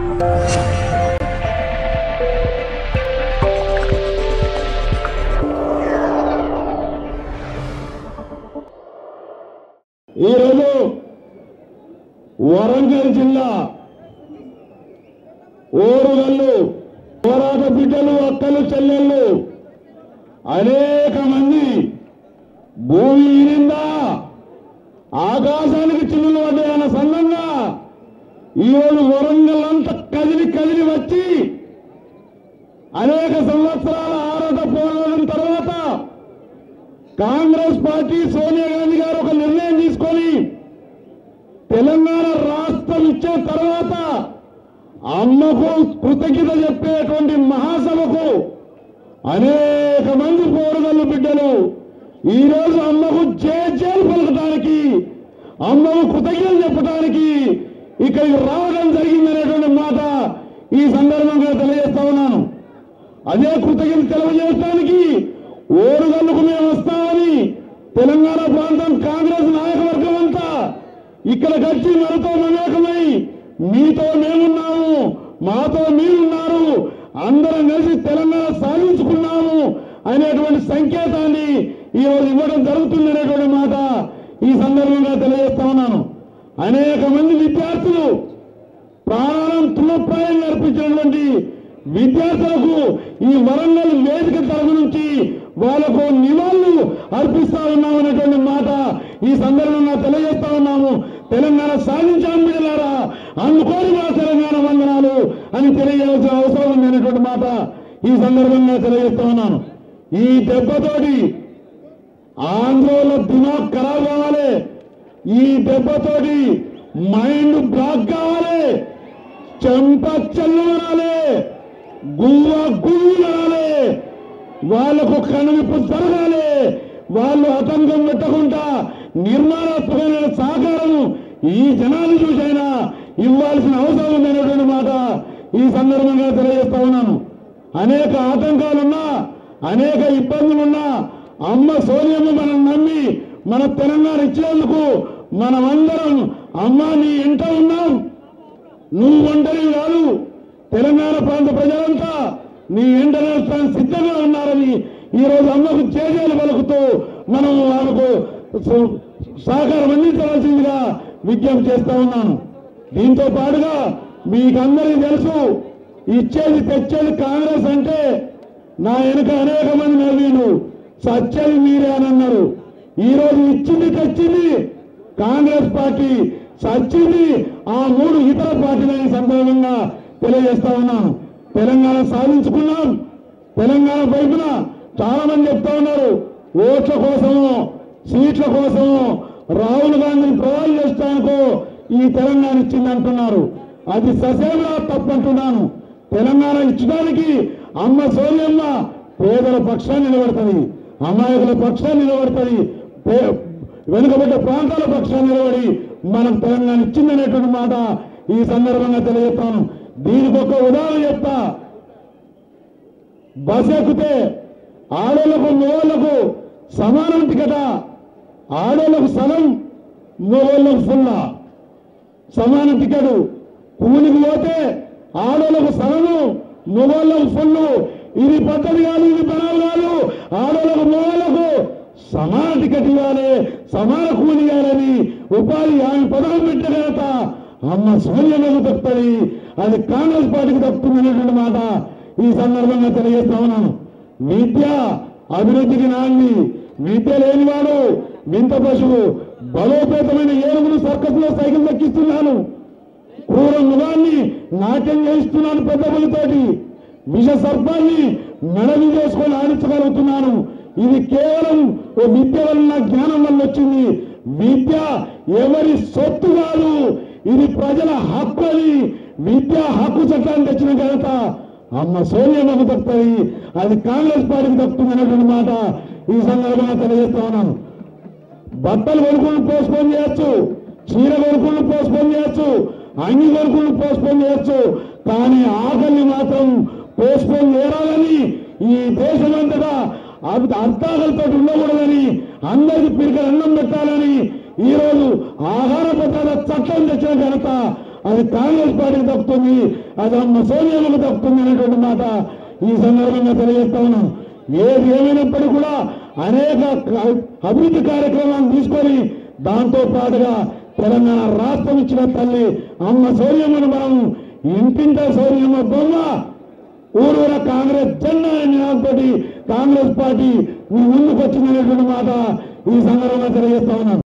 ఈరోజు వరంగల్ జిల్లా ఓరుగల్లు పోరాట బిడ్డలు అక్కలు చెల్లెళ్ళు అనేక మంది భూమి ఈనిందా ఆకాశానికి చిల్లులు పడ్డాయన్న సంఘంగా ఈరోజు వరంగల్ అంతా కదిలి కదిలి వచ్చి అనేక సంవత్సరాల ఆరాట పోరాటం తర్వాత కాంగ్రెస్ పార్టీ సోనియా గాంధీ గారు ఒక నిర్ణయం తీసుకొని తెలంగాణ రాష్ట్రం ఇచ్చిన తర్వాత అమ్మకు కృతజ్ఞత చెప్పేటువంటి మహాసభకు అనేక మంది పోరుగల్లు బిడ్డలు ఈ రోజు అమ్మకు జేజేలు పలకటానికి అమ్మకు కృతజ్ఞత చెప్పడానికి ఇక్కడికి రావడం జరిగిందనేటువంటి మాట ఈ సందర్భంగా తెలియజేస్తా ఉన్నాను అదే కృతజ్ఞత తెలియజేయడానికి ఓరుగల్లుకు మేము వస్తామని తెలంగాణ ప్రాంతం కాంగ్రెస్ నాయకవర్గం అంతా ఇక్కడికి వచ్చి మనతో మమేకమై మీతో మేమున్నాము మాతో మీరున్నారు అందరం కలిసి తెలంగాణ సాధించుకున్నాము అనేటువంటి సంకేతాన్ని ఈ రోజు ఇవ్వడం జరుగుతుంది అనేటువంటి మాట ఈ సందర్భంగా తెలియజేస్తా ఉన్నాను అనేక మంది విద్యార్థులు ప్రాణాలను తులప్రాయం అర్పించినటువంటి విద్యార్థులకు ఈ వరంగల్ వేదిక తరఫు నుంచి వాళ్ళకు నివాళులు అర్పిస్తా ఉన్నాము అనేటువంటి మాట ఈ సందర్భంగా తెలియజేస్తా ఉన్నాము తెలంగాణ సాధించాం బిడ్డలారా అందుకోని మా తెలంగాణ వందనాలు అని తెలియజేయాల్సిన అవసరం ఉంది అనేటువంటి మాట ఈ సందర్భంగా తెలియజేస్తా ఉన్నాను ఈ దెబ్బతోటి ఆంధ్రోల దిమాగ్ ఖరాబ్ కావాలి ఈ దెబ్బతోటి మైండ్ బ్లాక్ కావాలి చెంప చెల్లుమనాలి గువ్వ గువ్వులాలి వాళ్ళకు కనువిప్పు జరగాలి వాళ్ళు ఆతంకం పెట్టకుండా నిర్మాణాత్మకమైన సహకారం ఈ జనాలు చూసైనా ఇవ్వాల్సిన అవసరం ఉందనేటువంటి మాట ఈ సందర్భంగా తెలియజేస్తా ఉన్నాను అనేక ఆటంకాలున్నా అనేక ఇబ్బందులున్నా అమ్మ సోనియమ్మ మనం నమ్మి మన తెలంగాణ ఇచ్చేందుకు మనమందరం అమ్మ నీ ఇంట ఉన్నాం నువ్వు ఒంటరి కాదు తెలంగాణ ప్రాంత ప్రజలంతా నీ ఎండ నడపడానికి సిద్ధంగా ఉన్నారని ఈ రోజు అమ్మకు చేజేలు పలుకుతూ మనం ఆమెకు స- సహకారం అందించవలసిందిగా విజ్ఞప్తి చేస్తా ఉన్నాను దీంతో పాటుగా మీకందరికీ తెలుసు ఇచ్చేది తెచ్చేది కాంగ్రెస్ అంటే నా వెనుక అనేక మంది నవ్వీను సచ్చేది మీరే అని అన్నారు ఈ రోజు ఇచ్చింది తెచ్చింది కాంగ్రెస్ పార్టీ సచ్చింది ఆ మూడు ఇతర పార్టీలని సందర్భంగా తెలియజేస్తా ఉన్నాను తెలంగాణ సాధించుకున్నాం తెలంగాణ వైపున చాలా మంది చెప్తా ఉన్నారు ఓట్ల కోసము సీట్ల కోసము రాహుల్ గాంధీని ప్రవాహం చేస్తానికో ఈ తెలంగాణ ఇచ్చింది అంటున్నారు అది ససేమలా తప్పంటున్నాను తెలంగాణ ఇచ్చడానికి అమ్మ సోనియమ్మ పేదల పక్షాన్ని నిలబడుతుంది అమాయకుల పక్షాన్ని నిలబడుతుంది పే- వెనుకబడ్డ ప్రాంతాల పక్షాన్ని నిలబడి మనకు తెలంగాణ ఇచ్చిందనేటువంటి మాట ఈ సందర్భంగా తెలియజేస్తాను దీనికి ఒక ఉదాహరణ చెప్తా బస్ ఎక్కితే ఆడోళ్లకు మగవాళ్లకు సమానం టికెట ఆడోళ్లకు సగం మగవాళ్ళకు ఫుల్లా సమాన టికెట్ కూలికి పోతే ఆడోళ్లకు సగము మగవాళ్ళకు ఫుల్లు ఇది పద్ధతి కాదు ఇది బలాలు కాదు ఆడోళ్లకు మగవాళ్ళకు సమాన టికెట్ ఇవ్వాలి సమాన కూలి ఇవ్వాలని ఉపాధి హామీ పథకం పెట్టిన తర్వాత అమ్మ సూర్యలకు తప్పుతుంది అది కాంగ్రెస్ పార్టీకి తప్పుతుంది అనేటువంటి మాట ఈ సందర్భంగా తెలియజేస్తా ఉన్నాను విద్య అభివృద్ధికి నాంది విద్య లేనివాడు వింత పశువు బలోపేతమైన ఏనుగులు సర్కస్లో సైకిల్ దక్కిస్తున్నాను క్రూర మృగాన్ని నాట్యం చేయిస్తున్నాను పెద్ద పులితోటి విష సర్పాన్ని మెడవి చేసుకొని ఆడించగలుగుతున్నాను ఇది కేవలం ఓ విద్య వల్ల జ్ఞానం వల్ల వచ్చింది విద్య ఎవరి సొత్తు కాదు ఇది ప్రజల హక్కు అని విద్యా హక్కు చట్టాన్ని తెచ్చిన ఘనత అమ్మ సోనియమ్మకు దక్కుతుంది అది కాంగ్రెస్ పార్టీకి దక్కుతుంది అనేటువంటి మాట ఈ సందర్భంగా తెలియజేస్తా ఉన్నాను బట్టలు కొనుక్కుని పోస్ట్పోన్ చేయొచ్చు చీర కొనుక్కుని పోస్ట్పోన్ చేయొచ్చు అంగి కొనుక్కుని పోస్ట్పోన్ చేయొచ్చు కానీ ఆకలిని మాత్రం పోస్ట్పోన్ చేయాలని ఈ దేశమంతటా అర్థ- అర్థాకలతో ఉండకూడదని అందరికి పిరికలు అన్నం పెట్టాలని ఈ రోజు ఆహార భద్రత చట్టం తెచ్చిన ఘనత అది కాంగ్రెస్ పార్టీకి దక్కుతుంది అది అమ్మ సోనియాలకు దక్కుతుంది అనేటువంటి మాట ఈ సందర్భంగా తెలియజేస్తా ఉన్నాం ఏది ఏమైనప్పటికీ కూడా అనేక క- అభివృద్ధి కార్యక్రమాలను తీసుకొని దాంతో పాటుగా తెలంగాణ రాష్ట్రం ఇచ్చిన తల్లి అమ్మ సౌర్యమ్మను మనం ఇంటింట సౌర్యమ్మ బొమ్మ ఊరూర కాంగ్రెస్ జెండా అనే నినాదంతో కాంగ్రెస్ పార్టీ మీ ముందుకు వచ్చిందనేటువంటి మాట ఈ సందర్భంగా తెలియజేస్తా ఉన్నాను